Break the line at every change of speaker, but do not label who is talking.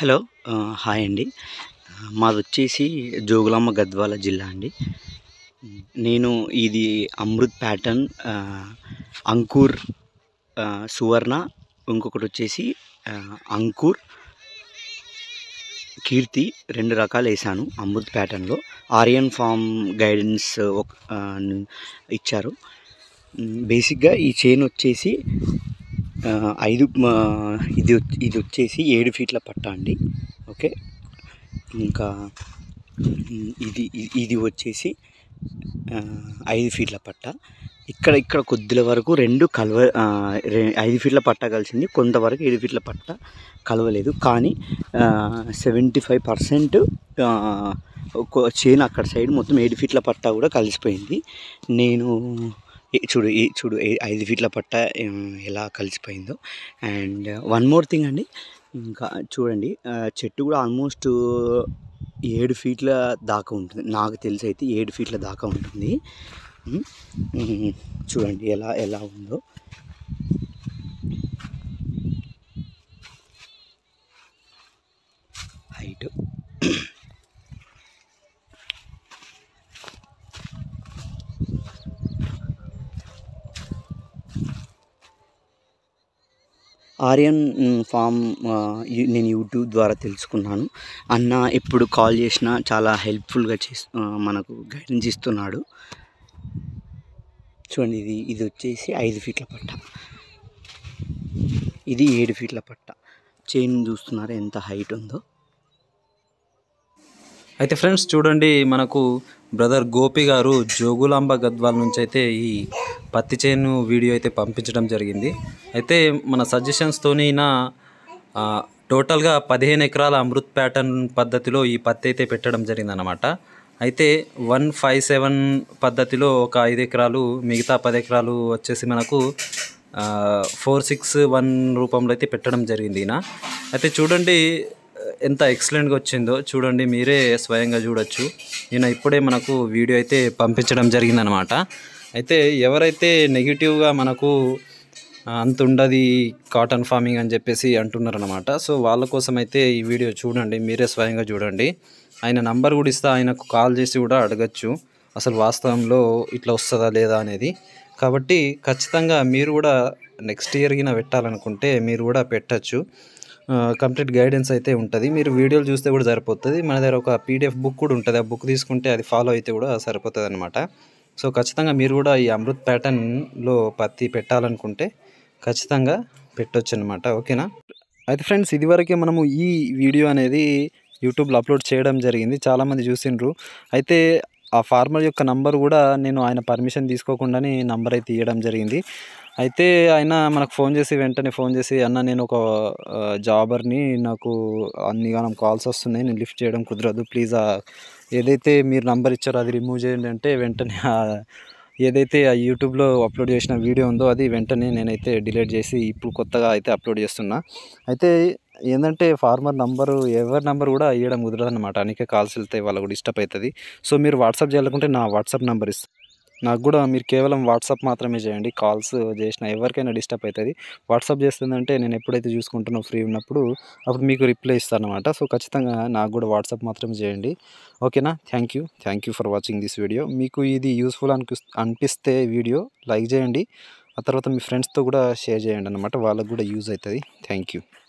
hello ఆ, hi అండి ఆ, మాది వచ్చేసి జోగులాంబ గద్వాల జిల్లా అండి నేను ఇది అమృత్ ప్యాటర్న్ ఆ, అంకుర్ ఆ, సువర్ణ ఇంకొకటి వచ్చేసి ఆ, అంకుర్ కీర్తి రెండు రకాలు వేసాను అమృత్ ప్యాటర్న్లో ఆర్యన్ ఫామ్ గైడెన్స్ ఒక ఆ, ను- ఇచ్చారు మ్, బేసిక్గా ఈ చైన్ వచ్చేసి ఆ, ఐదు ఆ, ఇది వచ్- ఇది వచ్చేసి ఏడు ఫీట్ల పట్ట అండి ఓకే ఇంకా మ్, ఇది ఇ- ఇది వచ్చేసి ఆ, ఐదు ఫీట్ల పట్ట ఇక్కడ ఇక్కడ కొద్దిల వరకు రెండు కలవ ఆ, రె- ఐదు ఫీట్ల పట్ట కలిసింది కొంతవరకు ఏడు ఫీట్ల పట్ట కలవలేదు కానీ సెవెంటీ ఫైవ్ పర్సెంట్ చైన్ అక్కడ సైడ్ మొత్తం ఏడు ఫీట్ల పట్ట కూడా కలిసిపోయింది నేను ఈ- చూడు ఈ చూడు ఈ ఐదు ఫీట్ల పట్ట ఏం, ఎలా కలిసిపోయిందో అండ్ వన్ మోర్ థింగ్ అండి ఇంకా చూడండి ఆ, చెట్టు కూడా ఆల్మోస్ట్ ఏడు ఫీట్ల దాకా ఉంటుంది నాకు తెలిసి అయితే ఏడు ఫీట్ల దాకా ఉంటుంది ఉమ్, ఉమ్, చూడండి ఎలా ఎలా ఉందో హైట్ ఆర్యన్ మ్, ఫామ్ ఆ, యు- నేను యూట్యూబ్ ద్వారా తెలుసుకున్నాను అన్న ఎప్పుడు కాల్ చేసినా చాలా హెల్ప్ఫుల్గా చేస్ ఆ, మనకు గైడెన్స్ ఇస్తున్నాడు చూడండి ఇది ఇది వచ్చేసి ఐదు ఫీట్ల పట్ట ఇది ఏడు ఫీట్ల పట్ట చైన్ చూస్తున్నారా ఎంత హైట్ ఉందో
అయితే ఫ్రెండ్స్ చూడండి మనకు బ్రదర్ గోపి గారు జోగులాంబ గద్వాల నుంచి అయితే ఈ పత్తి చేను వీడియో అయితే పంపించడం జరిగింది అయితే మన సజెషన్స్తోని నా ఆ, టోటల్గా పదిహేను ఎకరాల అమృత్ ప్యాటర్న్ పద్ధతిలో ఈ పత్తి అయితే పెట్టడం జరిగిందనమాట అయితే వన్ ఫైవ్ సెవెన్ పద్ధతిలో ఒక ఐదు ఎకరాలు మిగతా పది ఎకరాలు వచ్చేసి మనకు ఫోర్ సిక్స్ వన్ రూపంలో అయితే పెట్టడం జరిగింది ఈయన అయితే చూడండి ఎంత ఎక్సలెంట్గా వచ్చిందో చూడండి మీరే స్వయంగా చూడొచ్చు నేను ఇప్పుడే మనకు వీడియో అయితే పంపించడం జరిగిందనమాట అయితే ఎవరైతే నెగిటివ్గా మనకు ఆ, అంత ఉండదు ఈ కాటన్ ఫార్మింగ్ అని చెప్పేసి అంటున్నారనమాట సో వాళ్ళ కోసం అయితే ఈ వీడియో చూడండి మీరే స్వయంగా చూడండి ఆయన నంబర్ కూడా ఇస్తే ఆయనకు కాల్ చేసి కూడా అడగచ్చు అసలు వాస్తవంలో ఇట్లా వస్తుందా లేదా అనేది కాబట్టి ఖచ్చితంగా మీరు కూడా నెక్స్ట్ ఇయర్ గిన పెట్టాలనుకుంటే మీరు కూడా పెట్టచ్చు కంప్లీట్ గైడెన్స్ అయితే ఉంటుంది మీరు వీడియోలు చూస్తే కూడా సరిపోతుంది మన దగ్గర ఒక పీడిఎఫ్ బుక్ కూడా ఉంటుంది ఆ బుక్ తీసుకుంటే అది ఫాలో అయితే కూడా సరిపోతుంది అనమాట సో ఖచ్చితంగా మీరు కూడా ఈ అమృత్ ప్యాటర్న్లో పత్తి పెట్టాలనుకుంటే ఖచ్చితంగా పెట్టొచ్చు అనమాట ఓకేనా అయితే ఫ్రెండ్స్ ఇదివరకే మనము ఈ వీడియో అనేది యూట్యూబ్లో అప్లోడ్ చేయడం జరిగింది చాలామంది చూసిండ్రు అయితే ఆ ఫార్మర్ యొక్క నంబర్ కూడా నేను ఆయన పర్మిషన్ తీసుకోకుండానే నంబర్ అయితే ఇవ్వడం జరిగింది అయితే ఆయన మనకు ఫోన్ చేసి వెంటనే ఫోన్ చేసి అన్న నేను ఒక ఆ, జాబర్ని నాకు అన్నిగానం కాల్స్ వస్తున్నాయి నేను లిఫ్ట్ చేయడం కుదరదు ప్లీజ్ ఆ ఏదైతే మీరు నంబర్ ఇచ్చారో అది రిమూవ్ చేయండి అంటే వెంటనే ఆ ఏదైతే ఆ యూట్యూబ్లో అప్లోడ్ చేసిన వీడియో ఉందో అది వెంటనే నేనైతే డిలీట్ చేసి ఇప్పుడు కొత్తగా అయితే అప్లోడ్ చేస్తున్నా అయితే ఏంటంటే ఫార్మర్ నంబరు ఎవరి నంబర్ కూడా ఇవ్వడం కుదరదు అనమాట అందుకే కాల్స్ వెళ్తాయి వాళ్ళకు కూడా డిస్టర్బ్ అవుతుంది సో మీరు వాట్సాప్ చేయాలనుకుంటే నా వాట్సాప్ నెంబర్ ఇస్తాను నాకు కూడా మీరు కేవలం వాట్సాప్ మాత్రమే చేయండి కాల్స్ చేసిన ఎవరికైనా డిస్టర్బ్ అవుతుంది వాట్సాప్ చేస్తుందంటే నేను ఎప్పుడైతే చూసుకుంటున్నా ఫ్రీ ఉన్నప్పుడు అప్పుడు మీకు రిప్లై ఇస్తాను అనమాట సో ఖచ్చితంగా నాకు కూడా వాట్సాప్ మాత్రమే చేయండి ఓకేనా thank you thank you for watching this video మీకు ఇది యూస్ఫుల్ అనిపిస్ అనిపిస్తే వీడియో లైక్ చేయండి ఆ తర్వాత మీ ఫ్రెండ్స్తో కూడా షేర్ చేయండి అనమాట వాళ్ళకు కూడా యూజ్ అవుతుంది థ్యాంక్ యూ